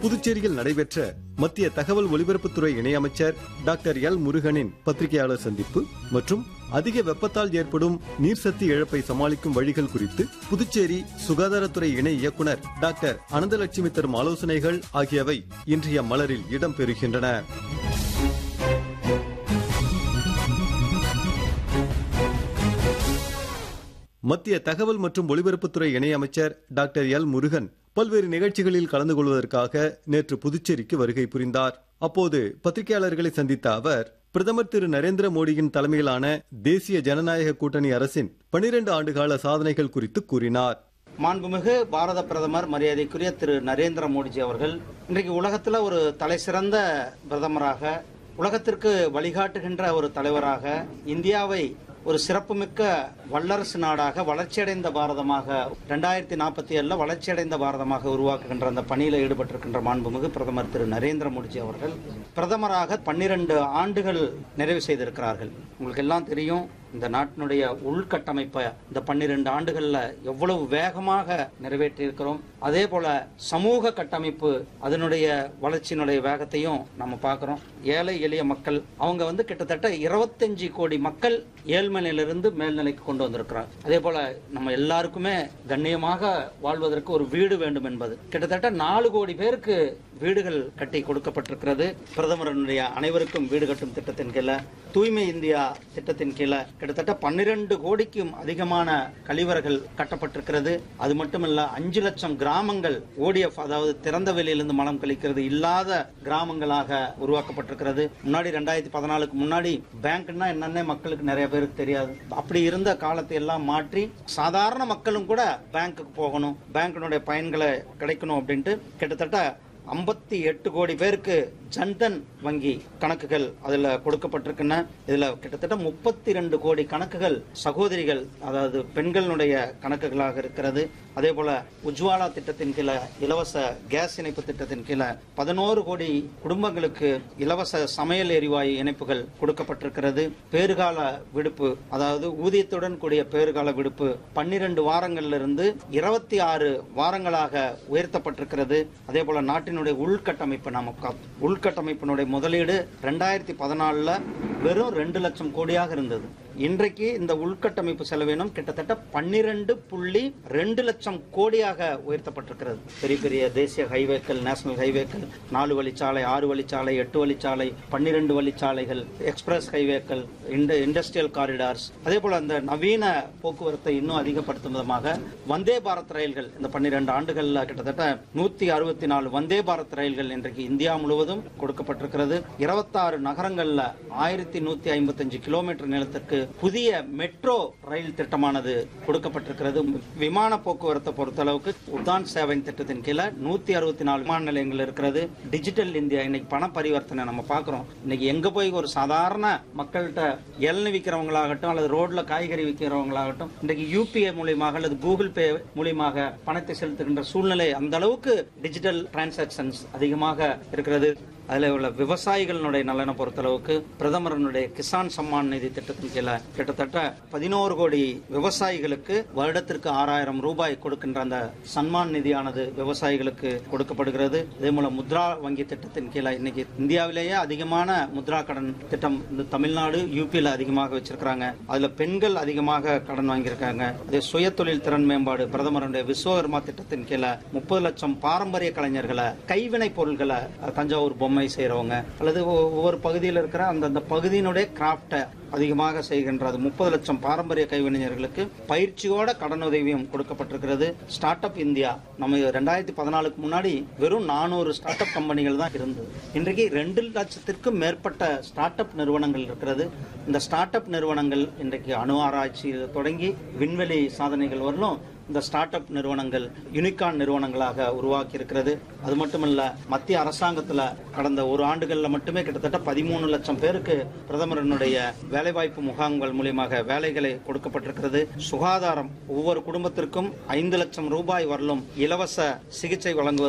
புதுச்சேரியில் நடைபெற்ற மத்திய தகவல் ஒலிபரப்புத்துறை இணையமைச்சர் டாக்டர் எல் முருகனின் பத்திரிகையாளர் சந்திப்பு மற்றும் அதிக வெப்பத்தால் ஏற்படும் நீர்சத்து இழப்பை சமாளிக்கும் வழிகள் குறித்து புதுச்சேரி சுகாதாரத்துறை இணை இயக்குனர் டாக்டர் அனந்தலட்சுமி தரும் ஆலோசனைகள் ஆகியவை இன்றைய மலரில் இடம்பெறுகின்றன மத்திய தகவல் மற்றும் ஒலிபரப்புத்துறை இணையமைச்சர் டாக்டர் எல் முருகன் பல்வேறு நிகழ்ச்சிகளில் கலந்து கொள்வதற்காக நேற்று புதுச்சேரிக்கு வருகை புரிந்தார் அப்போது பத்திரிகையாளர்களை சந்தித்த அவர் பிரதமர் திரு நரேந்திர மோடியின் தலைமையிலான தேசிய ஜனநாயக கூட்டணி அரசின் பனிரெண்டு ஆண்டுகால சாதனைகள் குறித்து கூறினார் மாண்புமிகு பாரத பிரதமர் மரியாதைக்குரிய திரு நரேந்திர மோடிஜி அவர்கள் இன்றைக்கு உலகத்தில் ஒரு தலை சிறந்த பிரதமராக உலகத்திற்கு வழிகாட்டுகின்ற ஒரு தலைவராக இந்தியாவை ஒரு சிறப்புமிக்க வல்லரசு நாடாக வளர்ச்சியடைந்த பாரதமாக ரெண்டாயிரத்தி நாற்பத்தி ஏழுல வளர்ச்சியடைந்த பாரதமாக உருவாக்குகின்ற அந்த பணியில் ஈடுபட்டிருக்கின்ற மாண்புமிகு பிரதமர் திரு நரேந்திர மோடிஜி அவர்கள் பிரதமராக பன்னிரண்டு ஆண்டுகள் நிறைவு செய்திருக்கிறார்கள் உங்களுக்கு எல்லாம் தெரியும் இந்த நாட்டினுடைய உள்கட்டமைப்பை இந்த பன்னிரண்டு ஆண்டுகள்ல எவ்வளவு வேகமாக நிறைவேற்றி இருக்கிறோம் அதே போல சமூக கட்டமைப்பு அதனுடைய வளர்ச்சியினுடைய வேகத்தையும் நம்ம பார்க்கிறோம் ஏழை எளிய மக்கள் அவங்க வந்து கிட்டத்தட்ட இருபத்தஞ்சு கோடி மக்கள் ஏழ்மையிலிருந்து மேல்நிலைக்கு கொண்டு வந்திருக்கிறார் அதே போல நம்ம எல்லாருக்குமே கண்ணியமாக வாழ்வதற்கு ஒரு வீடு வேண்டும் என்பது கிட்டத்தட்ட நாலு கோடி பேருக்கு வீடுகள் கட்டி கொடுக்கப்பட்டிருக்கிறது பிரதமருடைய அனைவருக்கும் வீடு கட்டும் திட்டத்தின் கீழே தூய்மை இந்தியா திட்டத்தின் கீழே கிட்டத்தட்ட பன்னிரண்டு கோடிக்கும் அதிகமான கழிவறைகள் கட்டப்பட்டிருக்கிறது அது மட்டுமல்ல அஞ்சு லட்சம் கிராமங்கள் ஓடிஎஃப் அதாவது திறந்த வெளியிலிருந்து மலம் கழிக்கிறது இல்லாத கிராமங்களாக உருவாக்கப்பட்டிருக்கிறது முன்னாடி ரெண்டாயிரத்தி பதினாலுக்கு முன்னாடி பேங்க்னா என்னன்னே மக்களுக்கு நிறைய பேருக்கு தெரியாது அப்படி இருந்த காலத்தை எல்லாம் மாற்றி சாதாரண மக்களும் கூட பேங்க்குக்கு போகணும் பேங்கினுடைய பயன்களை கிடைக்கணும் அப்படின்ட்டு கிட்டத்தட்ட ஐம்பத்தி எட்டு கோடி பேருக்கு ஜன்தன் வங்கி கணக்குகள் அதுல கொடுக்கப்பட்டிருக்கின்றன இதுல கிட்டத்தட்ட முப்பத்தி ரெண்டு கோடி கணக்குகள் சகோதரிகள் அதாவது பெண்களுடைய கணக்குகளாக இருக்கிறது அதே போல உஜ்வாலா திட்டத்தின் கீழே இலவச கேஸ் இணைப்பு திட்டத்தின் கீழே பதினோரு கோடி குடும்பங்களுக்கு இலவச சமையல் எரிவாயு இணைப்புகள் கொடுக்கப்பட்டிருக்கிறது பேறுகால விடுப்பு அதாவது ஊதியத்துடன் கூடிய பேறுகால விடுப்பு பன்னிரண்டு வாரங்கள்ல இருந்து இருபத்தி ஆறு வாரங்களாக உயர்த்தப்பட்டிருக்கிறது அதே போல நாட்டினுடைய உள்கட்டமைப்பு நமக்கு உள்கட்டமைப்பினுடைய முதலீடு ரெண்டாயிரத்தி பதினாலுல வெறும் ரெண்டு லட்சம் கோடியாக இருந்தது இன்றைக்கு இந்த உள்கட்டமைப்பு செலவினம் கிட்டத்தட்ட பன்னிரண்டு புள்ளி ரெண்டு லட்சம் கோடியாக உயர்த்தப்பட்டிருக்கிறது பெரிய பெரிய தேசிய ஹைவேக்கள் நேஷனல் ஹைவேக்கள் நாலு வழிச்சாலை ஆறு வழிச்சாலை எட்டு வழிச்சாலை பன்னிரண்டு வழிச்சாலைகள் எக்ஸ்பிரஸ் ஹைவேக்கள் இண்டஸ்ட்ரியல் காரிடார்ஸ் அதே போல அந்த நவீன போக்குவரத்தை இன்னும் அதிகப்படுத்தும் விதமாக வந்தே பாரத் ரயில்கள் இந்த பன்னிரண்டு ஆண்டுகள்ல கிட்டத்தட்ட நூத்தி அறுபத்தி நாலு வந்தே பாரத் ரயில்கள் இன்றைக்கு இந்தியா முழுவதும் கொடுக்கப்பட்டிருக்கிறது இருபத்தாறு நகரங்கள்ல ஆயிரத்தி நூத்தி ஐம்பத்தஞ்சு கிலோமீட்டர் நிலத்திற்கு புதிய மெட்ரோ ரயில் திட்டமானது கொடுக்கப்பட்டிருக்கிறது விமான போக்குவரத்தை பொறுத்தளவுக்கு உதான் சேவை திட்டத்தின் கீழே நூத்தி அறுபத்தி நாலு விமான நிலையங்கள் இருக்கிறது டிஜிட்டல் இந்தியா இன்னைக்கு பண பரிவர்த்தனை நம்ம பாக்குறோம் இன்னைக்கு எங்க போய் ஒரு சாதாரண மக்கள்கிட்ட எல்னி விற்கிறவங்களாகட்டும் அல்லது ரோட்ல காய்கறி விற்கிறவங்களாகட்டும் இன்றைக்கு யூபிஐ மூலியமாக அல்லது கூகுள் பே மூலியமாக பணத்தை செலுத்துகின்ற சூழ்நிலை அந்த அளவுக்கு டிஜிட்டல் டிரான்சாக்சன்ஸ் அதிகமாக இருக்கிறது அதில் உள்ள விவசாயிகளுடைய நலனை பொறுத்தளவுக்கு பிரதமரனுடைய கிசான் சம்மான் நிதி திட்டத்தின் கீழே கிட்டத்தட்ட பதினோரு கோடி விவசாயிகளுக்கு வருடத்திற்கு ஆறாயிரம் ரூபாய் கொடுக்கின்ற அந்த சன்மான் நிதியானது விவசாயிகளுக்கு கொடுக்கப்படுகிறது இதே மூலம் முத்ரா வங்கி திட்டத்தின் கீழே இன்னைக்கு இந்தியாவிலேயே அதிகமான முத்ரா கடன் திட்டம் இந்த தமிழ்நாடு யூபியில் அதிகமாக வச்சிருக்கிறாங்க அதுல பெண்கள் அதிகமாக கடன் வாங்கியிருக்காங்க இதே சுய தொழில் திறன் மேம்பாடு பிரதமருடைய விஸ்வகர்மா திட்டத்தின் கீழே முப்பது லட்சம் பாரம்பரிய கலைஞர்களை கைவினை பொருள்களை தஞ்சாவூர் பொம்மை செய்யறவங்க அல்லது ஒவ்வொரு பகுதியில் இருக்கிற அந்தந்த பகுதியினுடைய கிராஃப்டை அதிகமாக செய்கின்றது முப்பது லட்சம் பாரம்பரிய கைவினைஞர்களுக்கு பயிற்சியோட கடனுதவியும் கொடுக்கப்பட்டிருக்கிறது ஸ்டார்ட் அப் இந்தியா நம்ம ரெண்டாயிரத்தி பதினாலுக்கு முன்னாடி வெறும் நானூறு ஸ்டார்ட் அப் கம்பெனிகள் தான் இருந்தது இன்றைக்கு ரெண்டு லட்சத்திற்கும் மேற்பட்ட ஸ்டார்ட் அப் நிறுவனங்கள் இருக்கிறது இந்த ஸ்டார்ட் அப் நிறுவனங்கள் இன்றைக்கு அணு ஆராய்ச்சி தொடங்கி விண்வெளி சாதனைகள் வரலும் இந்த ஸ்டார்ட் அப் நிறுவனங்கள் யூனிகான் நிறுவனங்களாக உருவாக்கி இருக்கிறது அது மட்டுமல்ல மத்திய அரசாங்கத்தில் கடந்த ஒரு ஆண்டுகளில் மட்டுமே கிட்டத்தட்ட பதிமூணு லட்சம் பேருக்கு பிரதமரனுடைய வேலைவாய்ப்பு முகாம்கள் மூலியமாக வேலைகளை கொடுக்கப்பட்டிருக்கிறது சுகாதாரம் ஒவ்வொரு குடும்பத்திற்கும் ஐந்து லட்சம் ரூபாய் வரலும் இலவச சிகிச்சை வழங்குவது